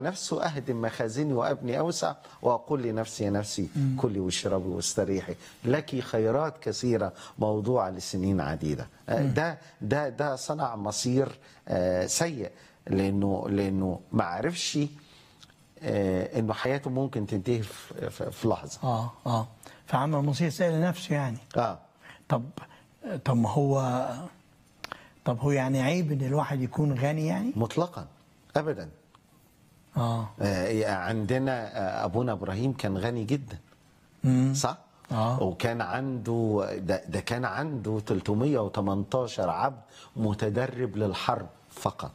نفسه أهدم مخازني وأبني أوسع وأقول لنفسي يا نفسي كلي واشربي واستريحي لك خيرات كثيرة موضوعة لسنين عديدة آه، ده ده ده صنع مصير آه، سيء لأنه لأنه ما عرفش آه، إنه حياته ممكن تنتهي في- في في لحظة اه اه فعمل مصير سيء لنفسه يعني آه طب طب ما هو طب هو يعني عيب ان الواحد يكون غني يعني مطلقا أبدا اه آه، عندنا آه، ابونا ابراهيم كان غني جدا صح آه. وكان عنده ده, ده كان عنده 318 عبد متدرب للحرب فقط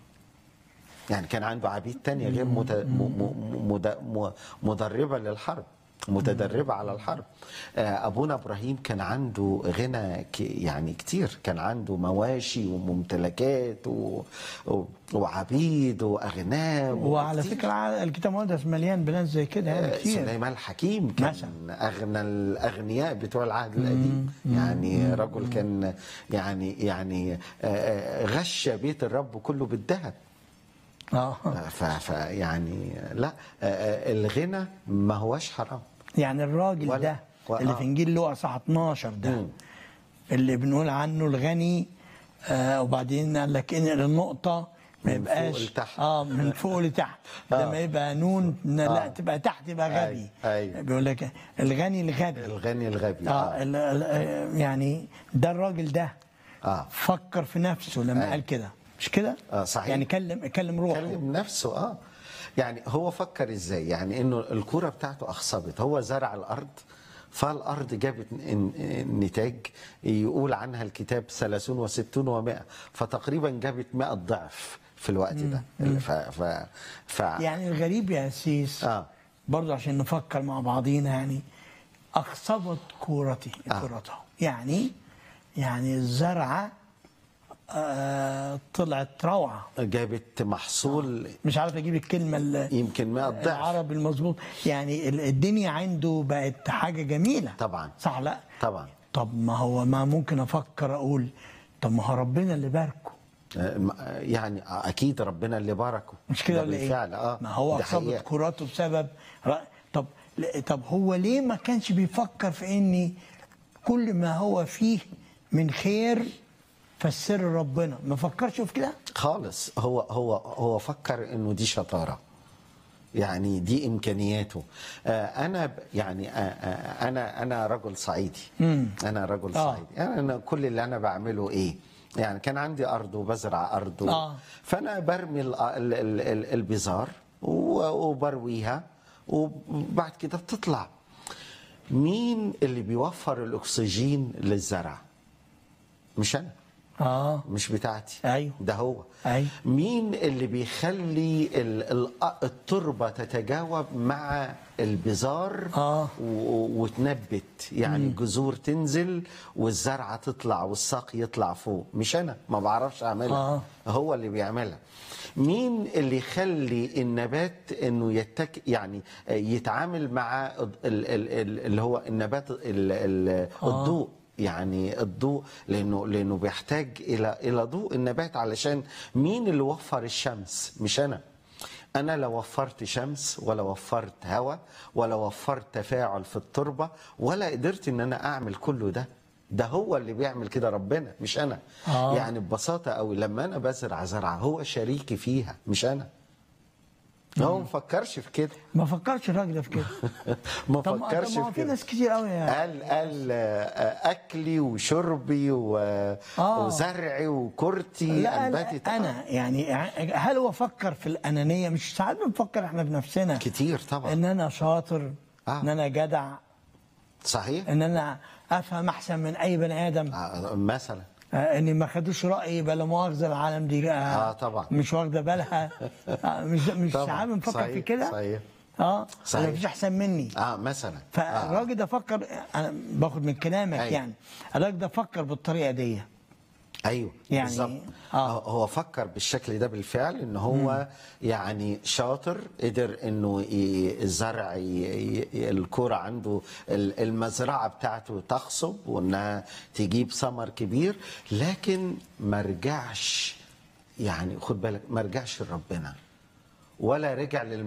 يعني كان عنده عبيد تانية غير مت... م... م... مد... م... مدربة للحرب متدربة على الحرب آه، أبونا إبراهيم كان عنده غنى ك... يعني كتير كان عنده مواشي وممتلكات و... و... وعبيد وأغنام وعلى وكتير. فكره ع- الكتاب المقدس مليان بلاد زي كده يعني كتير سليمان الحكيم كان مثلا. اغنى الاغنياء بتوع العهد القديم يعني رجل كان يعني يعني آه، آه، غش بيت الرب كله بالذهب اه ف ف- يعني لا آه، آه، الغنى ما هوش حرام يعني الراجل ولا- ده و- اللي آه. في انجيل لوقا صح 12 ده مم. اللي بنقول عنه الغني آه وبعدين قال لك انقل النقطه ما من فوق يبقاش لتحت. اه من فوق لتحت لما يبقى نون لا آه. تبقى تحت يبقى غبي أيوة، أيوة. بيقول لك الغني الغبي الغني الغبي اه آه. ال- ال- يعني ده الراجل ده آه. فكر في نفسه لما أيوة. قال كده مش كده؟ آه، صحيح. يعني كلم كلم روحه كلم نفسه اه يعني هو فكر ازاي يعني انه الكرة بتاعته اخصبت هو زرع الارض فالارض جابت ن- ن- نتاج يقول عنها الكتاب 30 و60 و100 فتقريبا جابت 100 ضعف في الوقت ده ف ف ف يعني الغريب يا سيس آه. برضه عشان نفكر مع بعضينا يعني أخصبت كورته آه. كورته يعني يعني الزرعة آه طلعت روعة جابت محصول مش عارف أجيب الكلمة ال- يمكن 100 ضعف العربي المظبوط يعني ال- الدنيا عنده بقت حاجة جميلة طبعا. صح لا طبعا طب ما هو ما ممكن أفكر أقول طب ما هو ربنا اللي باركه آه، م- يعني اكيد ربنا اللي باركه مش كده ده ولا ايه؟ بالفعل اه ما هو ده اصابت حقيقة. كراته بسبب رأ... طب ل- طب هو ليه ما كانش بيفكر في ان كل ما هو فيه من خير فالسر ربنا ما فكرش في كده؟ خالص هو هو هو فكر انه دي شطاره يعني دي امكانياته آه انا ب- يعني آه آه انا انا رجل صعيدي انا رجل آه. صعيدي يعني انا كل اللي انا بعمله ايه يعني كان عندي ارض وبزرع ارض و- آه. فانا برمي ال- ال- ال- ال- البذار و- وبرويها وبعد كده بتطلع مين اللي بيوفر الاكسجين للزرع مش انا اه مش بتاعتي أيوه. ده هو أيوه. مين اللي بيخلي ال- ال- التربه تتجاوب مع البذار آه. و- وتنبت يعني الجذور تنزل والزرعه تطلع والساق يطلع فوق مش انا ما بعرفش اعملها آه. هو اللي بيعملها مين اللي يخلي النبات انه يتك يعني يتعامل مع ال- ال- ال- اللي هو النبات ال- ال- الضوء يعني الضوء لانه لانه بيحتاج الى الى ضوء النبات علشان مين اللي وفر الشمس مش انا انا لا وفرت شمس ولا وفرت هواء ولا وفرت تفاعل في التربه ولا قدرت ان انا اعمل كله ده ده هو اللي بيعمل كده ربنا مش انا آه. يعني ببساطه قوي لما انا بزرع زرعه هو شريكي فيها مش انا هو ما فكرش في كده ما فكرش الراجل ده في كده ما طب ما فكرش طب ما هو في في كده ناس كتير قوي يعني قال قال آه، اكلي وشربي و... آه. وزرعي وكرتي لا انبتت لا انا يعني هل هو فكر في الانانيه مش ساعات بنفكر احنا بنفسنا كتير طبعا ان انا شاطر آه. ان انا جدع صحيح ان انا افهم احسن من اي بني ادم آه، مثلا آه، ان ما خدوش رايي بلا مؤاخذه العالم دي آه, آه، طبعا. مش واخده بالها آه مش مش طبعا. ساعات بنفكر صحيح، في كده صحيح. اه صحيح. ما فيش احسن مني اه مثلا آه. فالراجل ده فكر انا باخد من كلامك أيوة. يعني الراجل ده فكر بالطريقه دي ايوه يعني- بالظبط آه. آه. هو فكر بالشكل ده بالفعل ان هو يعني شاطر قدر انه ي- الزرع ي- ي- الكرة عنده ال- المزرعه بتاعته تخصب وانها تجيب ثمر كبير لكن ما رجعش يعني خد بالك ما رجعش لربنا ولا رجع للم